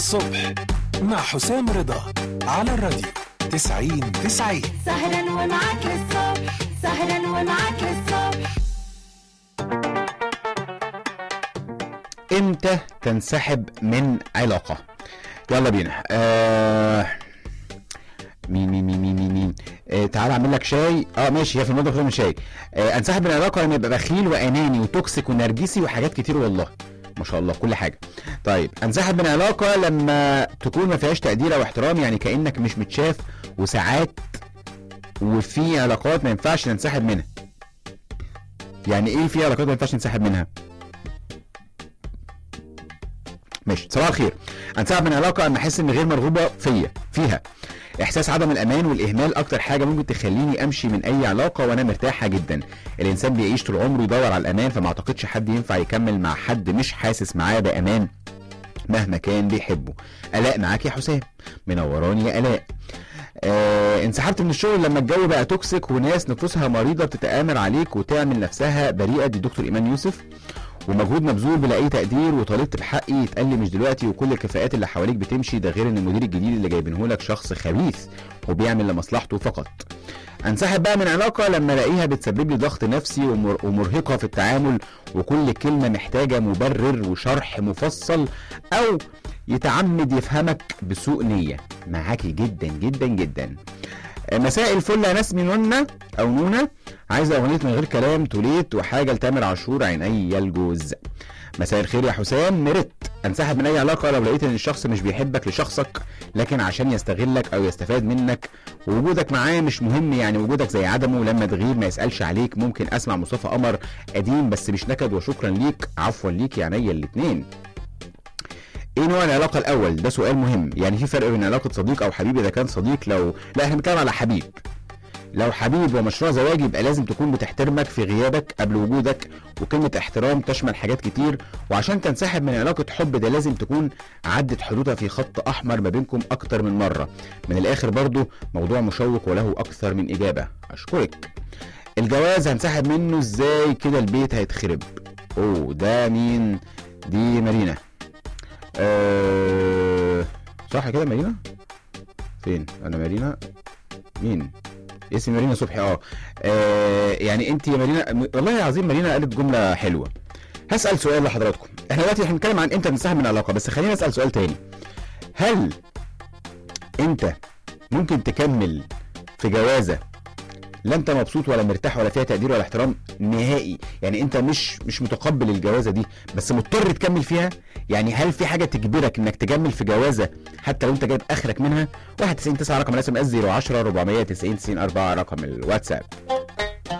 الصبح مع حسام رضا على الراديو 90 90 سهرا ومعاك للصبح سهرا ومعاك للصبح امتى تنسحب من علاقة يلا بينا آه مين مين مين مين مين, مين. آه تعال اعمل لك شاي اه ماشي هي في الموضوع من شاي آه انسحب من العلاقه لما يبقى بخيل واناني وتوكسيك ونرجسي وحاجات كتير والله ما شاء الله كل حاجه طيب انسحب من علاقه لما تكون ما فيهاش تقدير او احترام يعني كانك مش متشاف وساعات وفي علاقات ما ينفعش ننسحب منها يعني ايه في علاقات ما ينفعش ننسحب منها ماشي صباح الخير انسحب من علاقه اما احس اني غير مرغوبه فيا فيها احساس عدم الامان والاهمال اكتر حاجه ممكن تخليني امشي من اي علاقه وانا مرتاحه جدا الانسان بيعيش طول عمره يدور على الامان فما اعتقدش حد ينفع يكمل مع حد مش حاسس معاه بامان مهما كان بيحبه الاء معاك يا حسام منوراني يا الاء آه انسحبت من الشغل لما الجو بقى توكسيك وناس نفوسها مريضه بتتآمر عليك وتعمل نفسها بريئه دي دكتور ايمان يوسف ومجهود مبذول بلا اي تقدير وطالبت بحقي يتقال لي مش دلوقتي وكل الكفاءات اللي حواليك بتمشي ده غير ان المدير الجديد اللي جايبينه لك شخص خبيث وبيعمل لمصلحته فقط انسحب بقى من علاقه لما الاقيها بتسبب لي ضغط نفسي ومر- ومرهقه في التعامل وكل كلمه محتاجه مبرر وشرح مفصل او يتعمد يفهمك بسوء نيه معاكي جدا جدا جدا مساء الفل يا ناس نونا او نونا عايزه اغنيه من غير كلام توليت وحاجه لتامر عاشور عيني الجوز مساء الخير يا حسام مرت انسحب من اي علاقه لو لقيت ان الشخص مش بيحبك لشخصك لكن عشان يستغلك او يستفاد منك ووجودك معاه مش مهم يعني وجودك زي عدمه لما تغيب ما يسالش عليك ممكن اسمع مصطفى قمر قديم بس مش نكد وشكرا ليك عفوا ليك يا عينيا الاتنين ايه نوع العلاقه الاول ده سؤال مهم يعني في فرق بين علاقه صديق او حبيب اذا كان صديق لو لا احنا بنتكلم على حبيب لو حبيب ومشروع زواج يبقى لازم تكون بتحترمك في غيابك قبل وجودك وكلمة احترام تشمل حاجات كتير وعشان تنسحب من علاقة حب ده لازم تكون عدت حدودها في خط أحمر ما بينكم أكتر من مرة من الآخر برضو موضوع مشوق وله أكثر من إجابة أشكرك الجواز هنسحب منه ازاي كده البيت هيتخرب اوه ده مين دي مارينا أه... صح كده مارينا فين انا مارينا مين اسم مارينا صبحي اه آه، يعني انت يا مارينا م- والله العظيم مارينا قالت جمله حلوه هسال سؤال لحضراتكم احنا دلوقتي احنا بنتكلم عن امتى ننسحب من العلاقه بس خلينا اسال سؤال تاني هل انت ممكن تكمل في جوازه لا انت مبسوط ولا مرتاح ولا فيها تقدير ولا احترام نهائي يعني انت مش مش متقبل الجوازه دي بس مضطر تكمل فيها يعني هل في حاجه تجبرك انك تكمل في جوازه حتى لو انت جايب اخرك منها 91 9 رقم الاس ام اس 010 490 90 4 رقم الواتساب